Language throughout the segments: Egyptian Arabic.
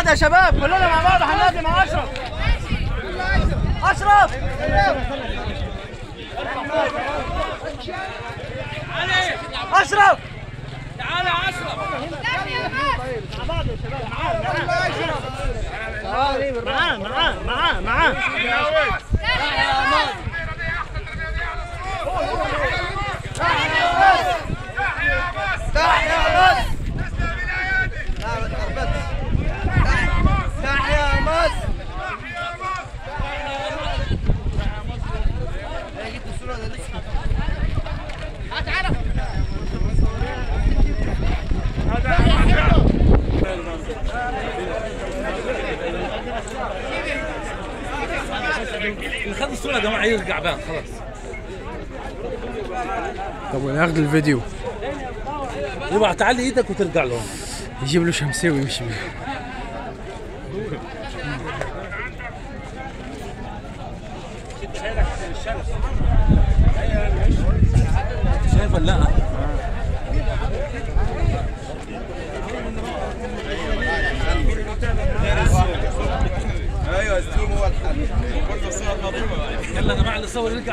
يا شباب كلنا مع بعض هننادي مع اشرف اشرف اشرف تعال يا اشرف معاه معاه معاه معاه تحيا مصر تحيا مصر اللي خد الصوره يا جماعه يرجع بقى خلاص طب وناخد الفيديو يبقى تعلي ايدك وترجع لهم يجيب له شمسية ويمشي بيها شايف ولا لا ايوه الزوم هو الحل كل الصور مضروبه يلا يا جماعه اللي صور يرجع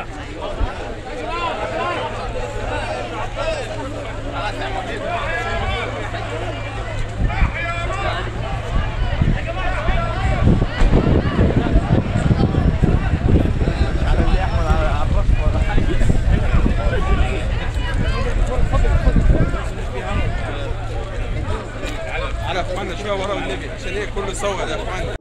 على اخواننا شويه ورا والنبي عشان ايه كله صور يا اخواننا